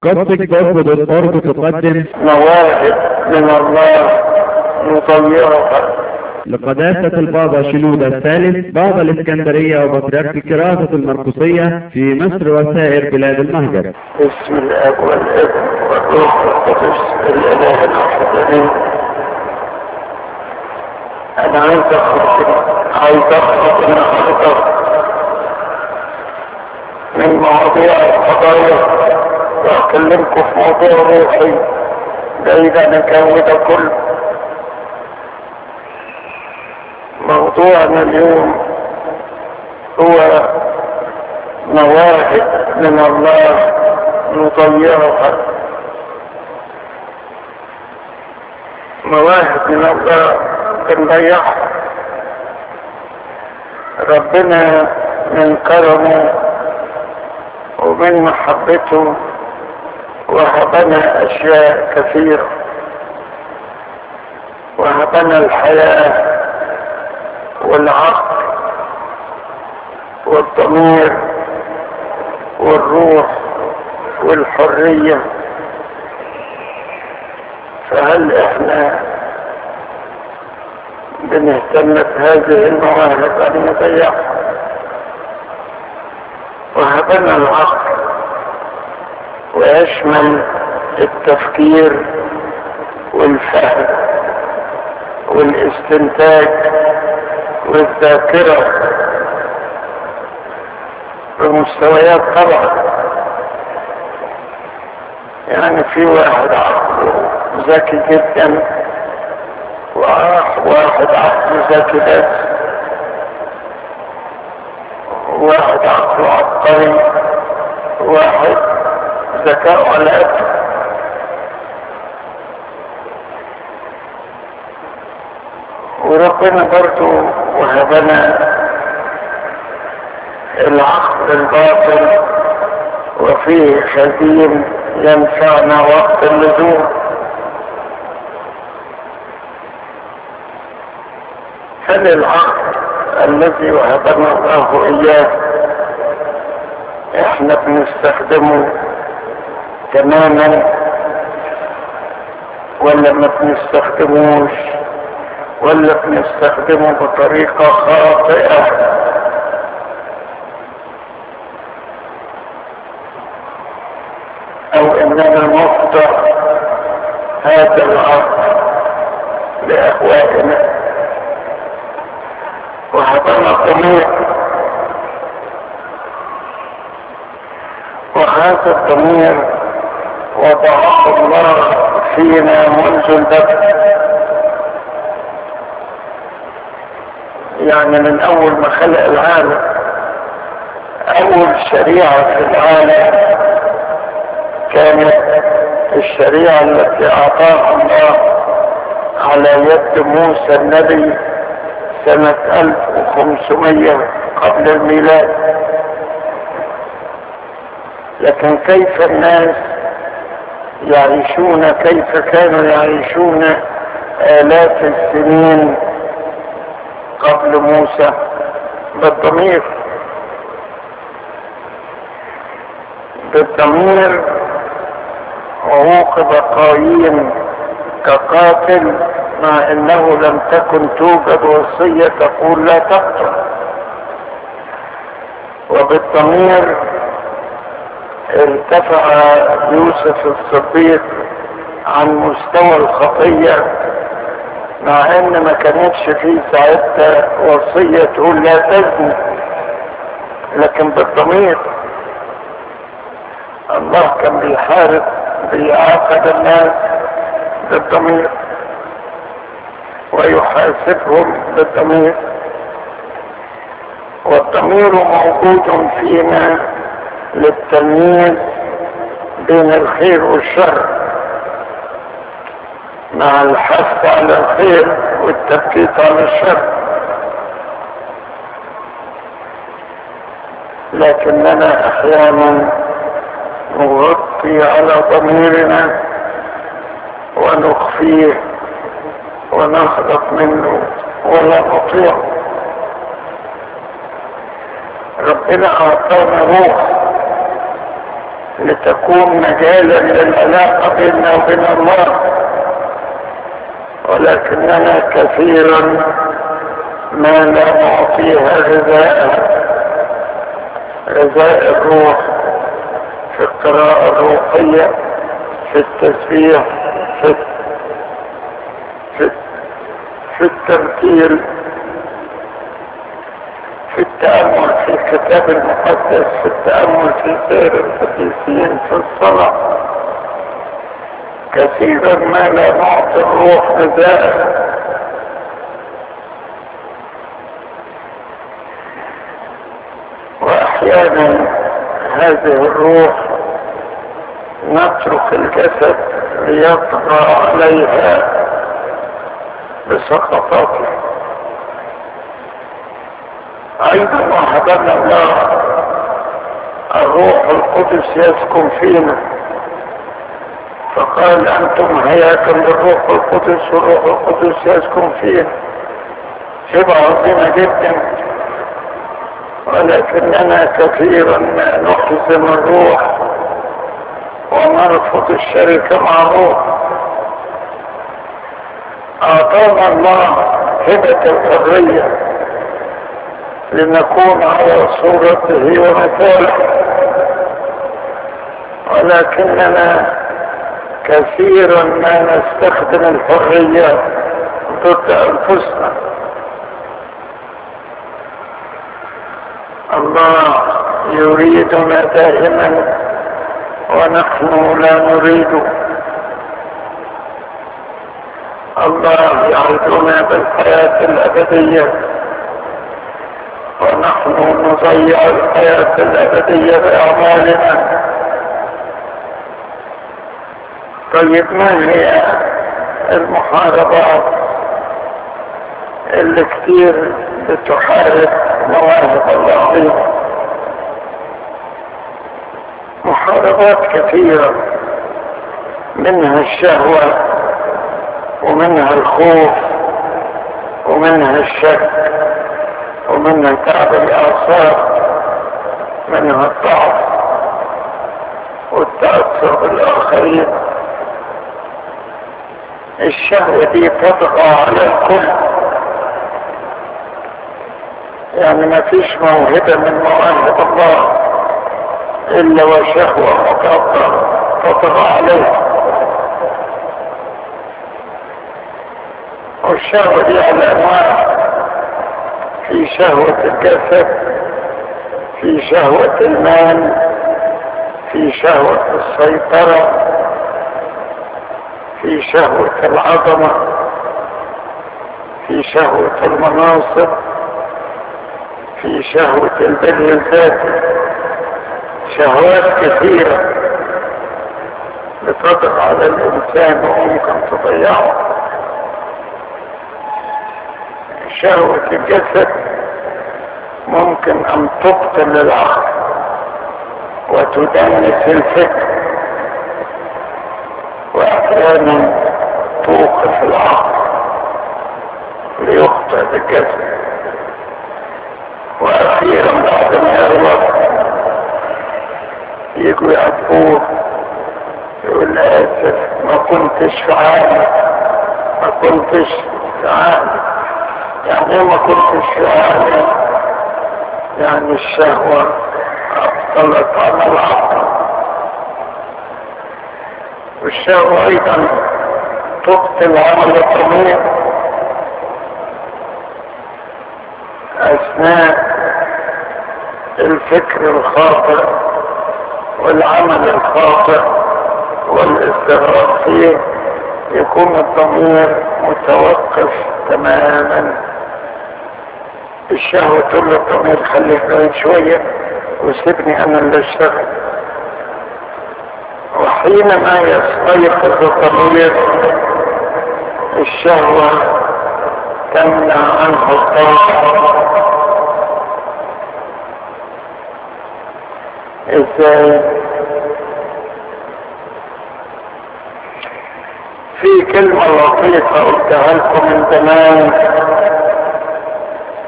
قصدك برضه بالقرب تقدم مواهب من الله نضيعها لقداسة البابا شنودة الثالث بابا الإسكندرية وبطريرك الكراسة المرقسية في مصر وسائر بلاد المهجر بسم الاب والابن والروح القدس الاله الواحد امين انا عايز اخرج عايز اخرج النهارده من مواضيع القضايا واكلمكم في موضوع روحي بعيد عن الجو ده كله موضوعنا اليوم هو مواهب من الله نضيعها مواهب من الله بنضيعها ربنا من كرمه ومن محبته وهبنا اشياء كثيره وهبنا الحياه والعقل والضمير والروح والحرية فهل احنا بنهتم بهذه المواهب ان نضيعها وهبنا العقل ويشمل التفكير والفهم والاستنتاج والذاكرة بمستويات طبعا يعني في واحد عقله ذكي جدا وواحد عقله ذكي بس واحد عقله عبقري واحد ذكاء على قد وربنا برضو وهبنا العقل الباطل وفيه خزين ينفعنا وقت اللزوم هل العقل الذي وهبنا الله اياه احنا بنستخدمه تماما ولا ما بنستخدموش ولا بنستخدمه بطريقة خاطئة او اننا نخضع هذا العقل لاهوائنا وهبنا الضمير وهذا الضمير وضعه الله فينا منذ البدء يعني من اول ما خلق العالم اول شريعة في العالم كانت الشريعة التي اعطاها الله على يد موسى النبي سنة 1500 قبل الميلاد لكن كيف الناس يعيشون كيف كانوا يعيشون آلاف السنين قبل موسى بالضمير بالضمير وعوقب قايين كقاتل مع انه لم تكن توجد وصية تقول لا تقتل وبالضمير ارتفع يوسف الصديق عن مستوى الخطيه مع ان ما كانتش فيه ساعتها وصية تقول لا تزني لكن بالضمير الله كان بيحارب بيعاقد الناس بالضمير ويحاسبهم بالضمير والضمير موجود فينا للتمييز بين الخير والشر مع الحث على الخير والتبكيت على الشر لكننا احيانا نغطي على ضميرنا ونخفيه ونخلق منه ولا نطيع ربنا اعطانا روح لتكون مجالا للعلاقة بيننا وبين الله ولكننا كثيرا ما لا نعطيها غذاء غذاء الروح في القراءة الروحية في التسبيح في في, في التمثيل في التأمل في الكتاب المقدس في التأمل في سير القديسين في الصلاة كثيرا ما لا نعطي الروح غذاء واحيانا هذه الروح نترك الجسد ليطغى عليها بسقطاته ايضا وهبنا الله الروح القدس يسكن فينا فقال انتم هياكل للروح القدس والروح القدس يسكن فينا شبه عظيمة جدا ولكننا كثيرا ما نحزن الروح ونرفض الشركة مع الروح اعطانا الله هبة الحرية لنكون على صورته ومثاله ولكننا كثيرا ما نستخدم الحرية ضد انفسنا الله يريدنا دائما ونحن لا نريد الله يعودنا بالحياة الأبدية ونحن نضيع الحياة الأبدية بأعمالنا طيب ما هي المحاربات اللي كتير بتحارب مواهب العظيمة محاربات كثيرة منها الشهوة ومنها الخوف ومنها الشك ومنها تعب الأعصاب منها الضعف والتأثر بالآخرين الشهوة دي تطغى على الكل يعني ما فيش موهبة من مواهب الله إلا وشهوة مكبرة تطغى عليه والشهوة دي على أنواع في شهوة الجسد في شهوة المال في شهوة السيطرة في شهوة العظمة في شهوة المناصب في شهوة البني الذاتي شهوات كثيرة بتضغط على الإنسان وممكن تضيعه شهوة الجسد ممكن أن تبطل العقل وتدنس الفكر وأحيانا توقف العقل ليخطئ بالجسد وأخيرا بعد ما يغلط يجوا يعطوه يقول آسف ما كنتش فعال ما كنتش فعال يعني ما كنتش فعال يعني الشهوة أبطلت على العقل والشهوة أيضا تبطل عمل الضمير أثناء الفكر الخاطئ والعمل الخاطئ والاستغراق فيه يكون الضمير متوقف تماما الشهوة تقول للضمير خليك بعيد شوية وسيبني انا اللي اشتغل وحينما يستيقظ الضمير الشهوة تمنع عنه الطاقة ازاي في كلمة لطيفة قلتها لكم من زمان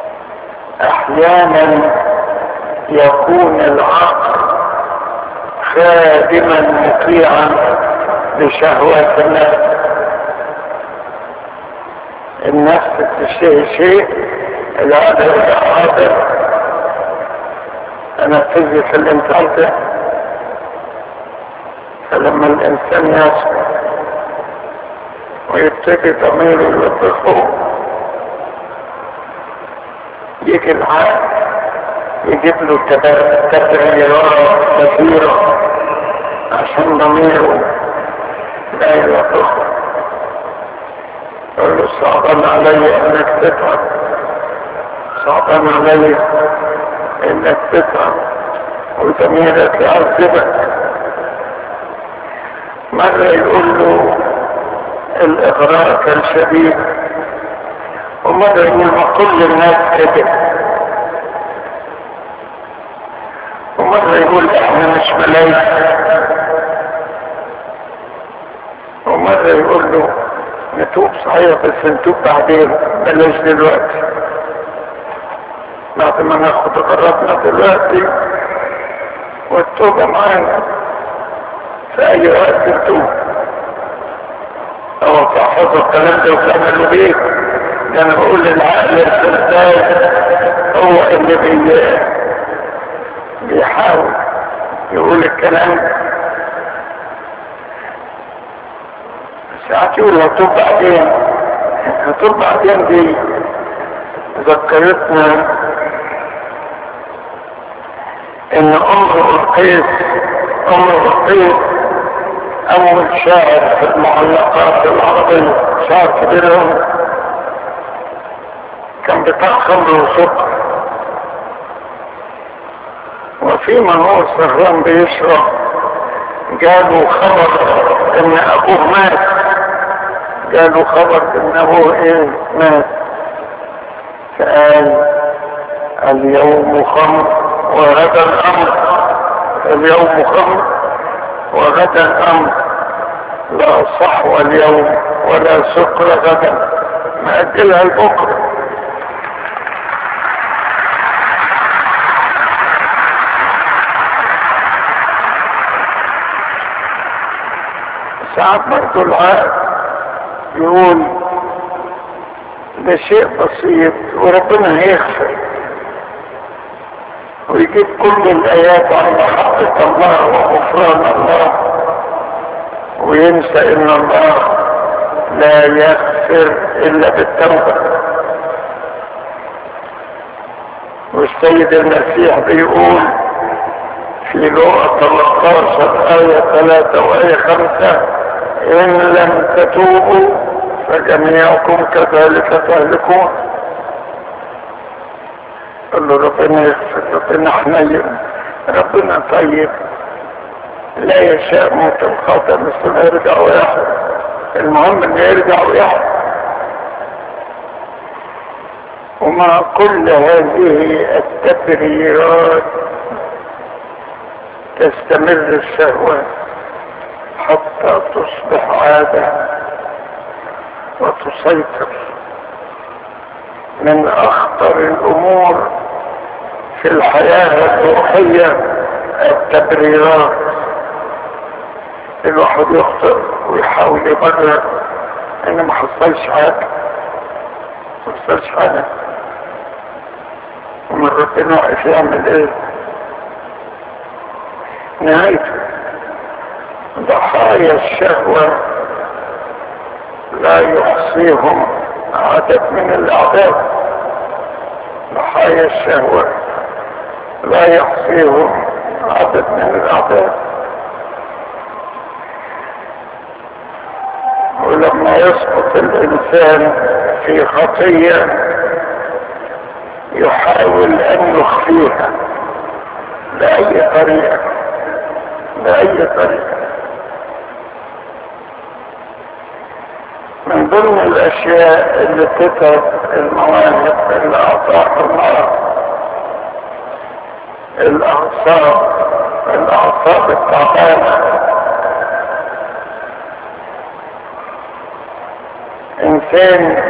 احيانا يكون العقل خادما مطيعا لشهوات النفس النفس تشتهي شيء العادة والعادة انفذ في الانسان ده فلما الانسان يصبر ويبتدي ضميره يطلقه يجي العقل يجيب له تبريرات كثيرة عشان ضميره لا يطلقه يقول له صعبان علي انك تتعب صعبان علي انك تتعب وضميرك يعذبك مرة يقول له الاغراء كان شديد ومرة يقول ما كل الناس كده ومرة يقول احنا مش ملايكة ومرة يقول له نتوب صحيح بس نتوب بعدين بلاش دلوقتي بعد ما ناخد قرارنا دلوقتي والتوبة معانا في اي وقت نتوب او تحفظوا الكلام ده وتعملوا بيه ده انا بقول للعقل الفرداس هو اللي بي بيحاول يقول الكلام ساعات يقول هتوب بعدين هتوب بعدين دي ذكرتنا ان امر القيس امر القيس اول شاعر في المعلقات العربية شاعر كبير قوي كان بتاع خمر وسكر وفيما هو سهران بيشرب جاله خبر ان ابوه مات جاله خبر ان ابوه ايه مات فقال اليوم خمر وغدا الامر اليوم خمر وغدا الامر لا صحو اليوم ولا سكر غدا مأجلها لبكره ساعات برضه العقل يقول ده شيء بسيط وربنا هيغفر ويجيب كل الايات عن محبة الله وغفران الله وينسى ان الله لا يغفر الا بالتوبة والسيد المسيح بيقول في لغة 13 آية 3 وآية 5 إن لم تتوبوا فجميعكم كذلك تهلكون قال له ربنا يغفر ربنا حنين ربنا طيب لا يشاء موت الخاطئ مثل ما يرجع ويحيى المهم انه يرجع ويحيى ومع كل هذه التبريرات تستمر الشهوة حتى تصبح عادة وتسيطر من اخطر الامور في الحياة الروحية التبريرات الواحد يخطئ ويحاول يبرر ان ما حصلش حاجة ما حصلش حاجة ومن ربنا واقف يعمل ايه نهايته ضحايا الشهوة لا يحصيهم عدد من الاعداد ضحايا الشهوة لا يحصيهم عدد من الاعداد ولما يسقط الانسان في خطية يحاول ان يخفيها بأي طريقة بأي طريقة من ضمن الاشياء اللي تتعب المواهب اللي اعطاها الله الاعصاب الاعصاب التعبانه انسان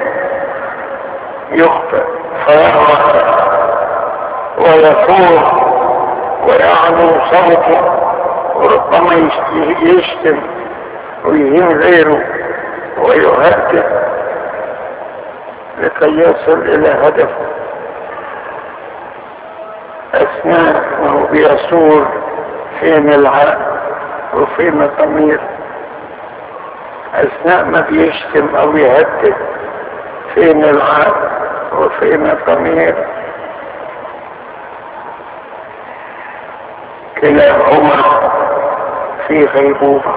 يخطئ فيغرق ويفور ويعلو صوته وربما يشتم ويهين غيره ويهدد لكي يصل الى هدفه اثناء ما هو بيصور فين العقل وفين الضمير اثناء ما بيشتم او يهدد فين العقل وفين الضمير كلاهما في غيبوبة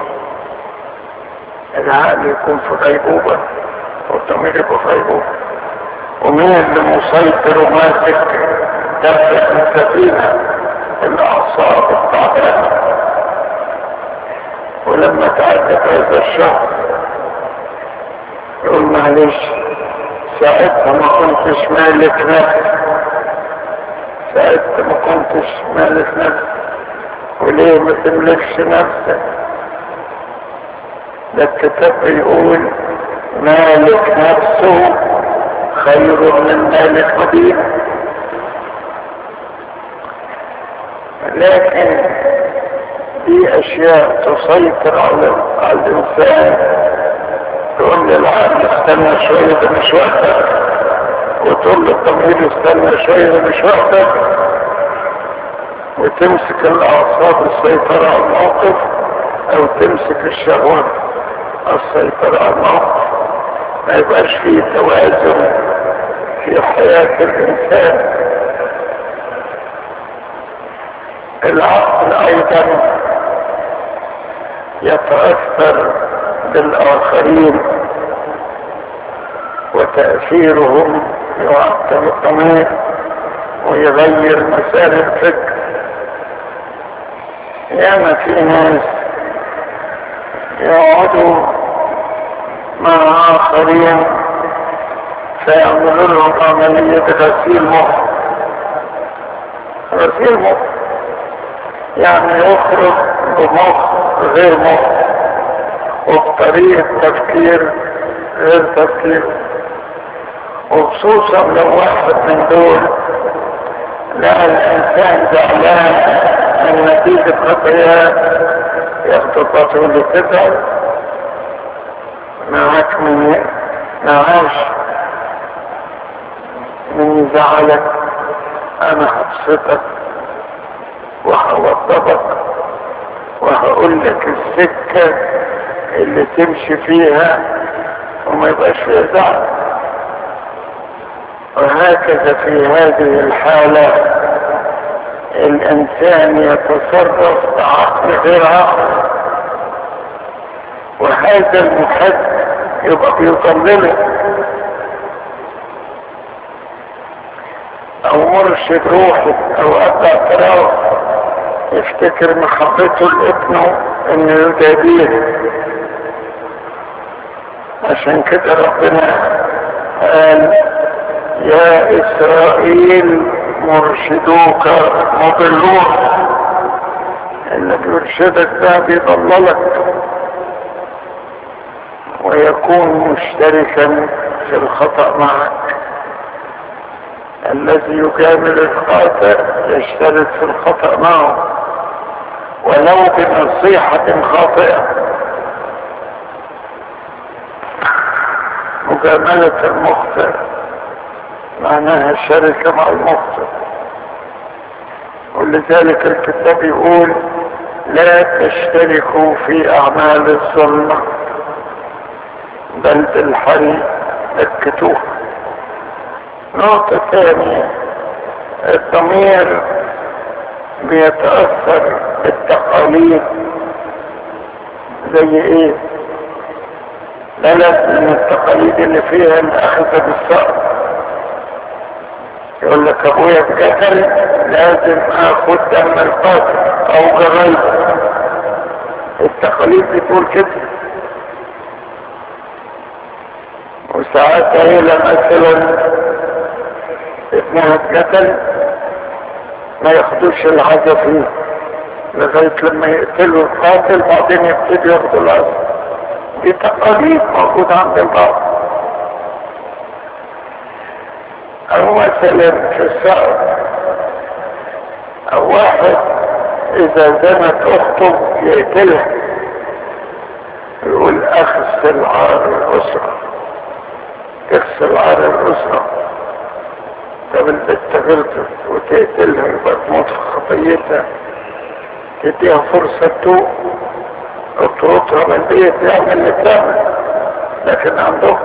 العقل يكون في غيبوبة والضمير يكون في غيبوبة ومين اللي مسيطر وماسك دفة السفينة الأعصاب التعبانة ولما تعدت هذا الشهر يقول معلش ساعتها ما كنتش مالك نفس ساعتها ما كنتش مالك نفس وليه ما تملكش نفسك ده الكتاب بيقول مالك نفسه خير من مالك مدينة لكن دي اشياء تسيطر على على الانسان تقول للعقل استنى شوية ده مش وقتك وتقول للضمير استنى شوية ده مش وقتك وتمسك الاعصاب السيطرة على الموقف او تمسك الشهوات السيطرة على الموقف ما يبقاش فيه توازن في حياة الانسان العقل ايضا يتأثر بالاخرين وتأثيرهم يعطل الضمير ويغير مسار الفكر ياما في ناس يقعدوا مع آخرين فيعملوا لهم عملية غسيل مخ غسيل مخ يعني يخرج بمخ غير مخ وبطريقة تفكير غير تفكير وخصوصا لو واحد من دول لقى الانسان زعلان من نتيجة خطيئات ياخد البطل اللي تزعل معاك من معاش من زعلك انا هبسطك وهوضبك وهقول لك السكة اللي تمشي فيها وما يبقاش فيها زعل وهكذا في هذه الحالة الانسان يتصرف بعقل غير عقل وهذا المحد يبقى بيضلله او مرشد روحي او ابدا اعتراف يفتكر محبته لابنه انه يدابيه عشان كده ربنا قال يا اسرائيل مرشدوك مضلون اللي بيرشدك ده بيضللك ويكون مشتركا في الخطأ معك الذي يجامل الخاطئ يشترك في الخطأ معه ولو بنصيحة خاطئة مجاملة المخطئ معناها الشركة مع المخطئ ولذلك الكتاب يقول لا تشتركوا في اعمال الظلمة بل بالحري اكتوه نقطة ثانية الضمير بيتأثر بالتقاليد زي ايه بلد من التقاليد اللي فيها الاخذ بالصقر يقول لك ابويا اتقتل لازم اخد دم القاتل او جرايد التقاليد بتقول كده وساعات هي مثلا ابنها اتقتل ما ياخدوش العزا فيه لغاية لما يقتلوا القاتل بعدين يبتدوا ياخدوا العزا دي تقاليد موجودة عند البعض او مثلا في السعر او واحد اذا زنت اخته يقتلها يقول اغسل عار الاسرة تغسل عار الاسرة طب البت غلطت وتقتلها يبقى تموت في خطيتها تديها فرصة توب اطردها من البيت يعمل اللي تعمل لكن عندهم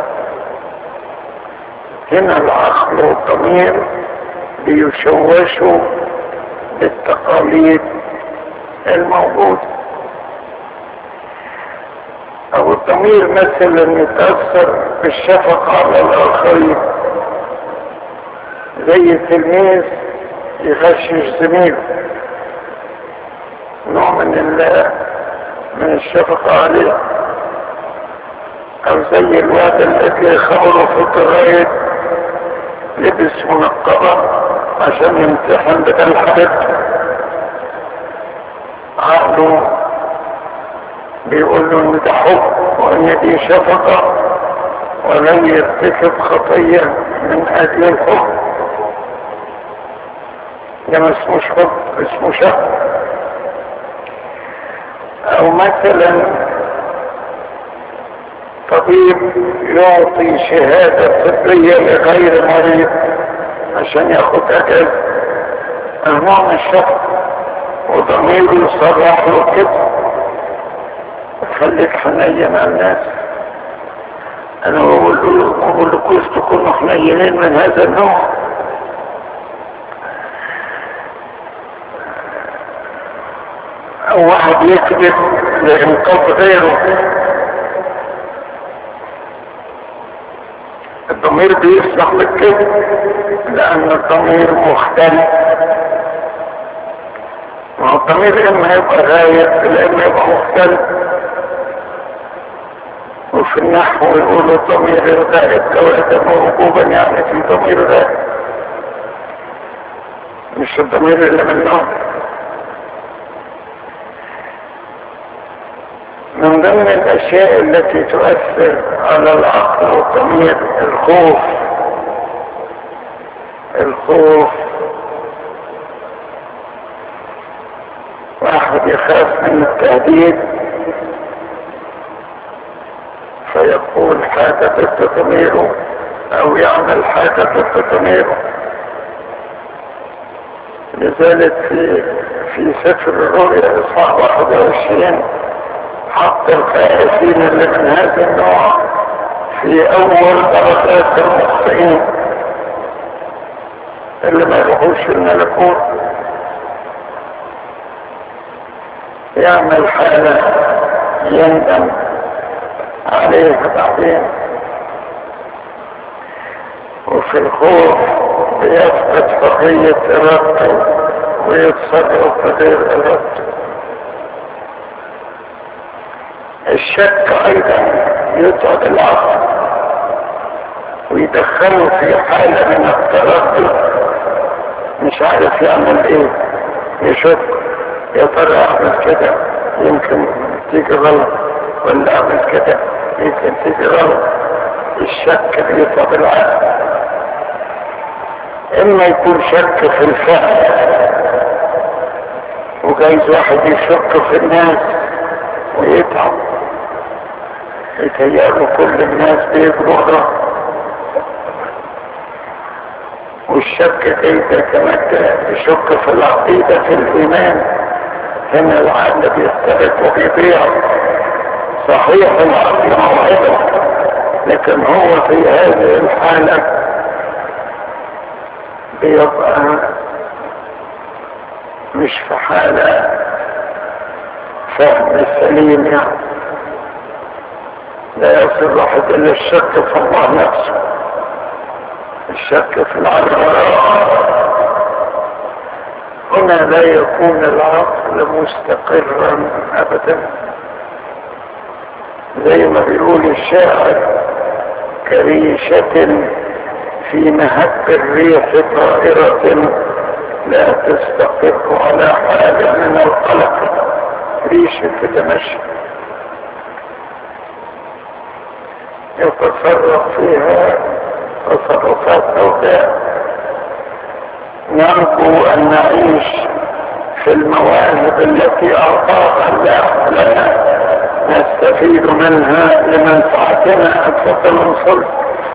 هنا العقل والضمير بيشوشوا بالتقاليد الموجودة او الضمير مثلا يتأثر بالشفقة على الاخرين زي تلميذ يغشش زميله نوع من الله من الشفقة عليه او زي الواد الذي خبره في الجرايد لبس منقبة عشان يمتحن بدل حبيبته عقله بيقول له ان ده حب وان دي شفقة ولن يرتكب خطية من اجل الحب ده ما اسموش حب اسمه شهوة او مثلا طبيب يعطي شهادة طبية لغير مريض عشان ياخد اجل انواع من الشهوة وضميره يصرح له كده خليك حنين على الناس انا بقول له بقول لكوش تكونوا حنينين من هذا النوع او واحد يكذب لانقاذ غيره الضمير بيسمح بالكذب لان الضمير مختلف ما هو الضمير اما يبقى غايب اما يبقى مختلف وفي النحو يقولوا الضمير الغائب كواكب موجوبا يعني في ضمير غائب مش الضمير اللي من نوع من ضمن الاشياء التي تؤثر على العقل والضمير الخوف الخوف واحد يخاف من التهديد فيقول حاجة ضد ضميره او يعمل حاجة ضد ضميره لذلك في في سفر الرؤيا اصحاح 21 حق الخائفين اللي من هذا النوع في اول درجات المخطئين اللي ما يروحوش الملكوت يعمل حالة يندم عليها بعدين وفي الخوف بيفقد حرية ارادته ويتصرف بغير ارادته الشك ايضا يتعب العقل ويدخله في حالة من التردد مش عارف يعمل ايه يشك يا ترى اعمل كده يمكن تيجي غلط ولا اعمل كده يمكن تيجي غلط الشك بيتعب العقل اما يكون شك في الفهم وجايز واحد يشك في الناس ويتعب يتهيأله كل الناس بيجروا وراه والشك كيف كمان يشك في العقيدة في الإيمان هنا العقل بيسترد وبيضيع صحيح العقل موعده لكن هو في هذه الحالة بيبقى مش في حالة فهم سليم يعني لا يصل الواحد الا الشك في الله نفسه الشك في العقل هنا لا يكون العقل مستقرا ابدا زي ما بيقول الشاعر كريشة في مهب الريح طائرة لا تستقر على حال من القلق ريشة تتمشى يتصرف فيها تصرفات سوداء نرجو ان نعيش في المواهب التي اعطاها الله لنا نستفيد منها لمنفعتنا اتفضل انصر